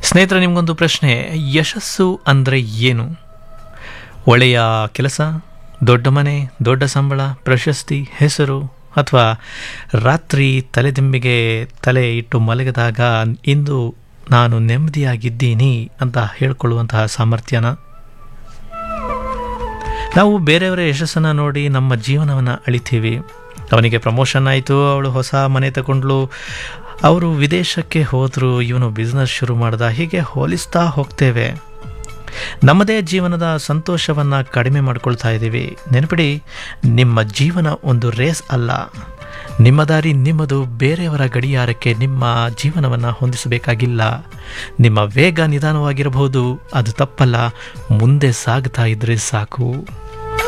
ಸ್ನೇಹಿತರೆ ನಿಮಗೊಂದು ಪ್ರಶ್ನೆ ಯಶಸ್ಸು ಅಂದರೆ ಏನು ಒಳ್ಳೆಯ ಕೆಲಸ ದೊಡ್ಡ ಮನೆ ದೊಡ್ಡ ಸಂಬಳ ಪ್ರಶಸ್ತಿ ಹೆಸರು ಅಥವಾ ರಾತ್ರಿ ತಲೆದಿಂಬಿಗೆ ತಲೆ ಇಟ್ಟು ಮಲಗಿದಾಗ ಇಂದು ನಾನು ನೆಮ್ಮದಿಯಾಗಿದ್ದೀನಿ ಅಂತ ಹೇಳ್ಕೊಳ್ಳುವಂತಹ ಸಾಮರ್ಥ್ಯನ ನಾವು ಬೇರೆಯವರ ಯಶಸ್ಸನ್ನು ನೋಡಿ ನಮ್ಮ ಜೀವನವನ್ನು ಅಳಿತೀವಿ ಅವನಿಗೆ ಪ್ರಮೋಷನ್ ಆಯಿತು ಅವಳು ಹೊಸ ಮನೆ ತಗೊಂಡ್ಲು ಅವರು ವಿದೇಶಕ್ಕೆ ಹೋದರು ಇವನು ಬಿಸ್ನೆಸ್ ಶುರು ಮಾಡ್ದ ಹೀಗೆ ಹೋಲಿಸ್ತಾ ಹೋಗ್ತೇವೆ ನಮ್ಮದೇ ಜೀವನದ ಸಂತೋಷವನ್ನು ಕಡಿಮೆ ಮಾಡ್ಕೊಳ್ತಾ ಇದ್ದೀವಿ ನೆನಪಿಡಿ ನಿಮ್ಮ ಜೀವನ ಒಂದು ರೇಸ್ ಅಲ್ಲ ನಿಮ್ಮ ದಾರಿ ನಿಮ್ಮದು ಬೇರೆಯವರ ಗಡಿಯಾರಕ್ಕೆ ನಿಮ್ಮ ಜೀವನವನ್ನು ಹೊಂದಿಸಬೇಕಾಗಿಲ್ಲ ನಿಮ್ಮ ವೇಗ ನಿಧಾನವಾಗಿರಬಹುದು ಅದು ತಪ್ಪಲ್ಲ ಮುಂದೆ ಸಾಗ್ತಾ ಇದ್ರೆ ಸಾಕು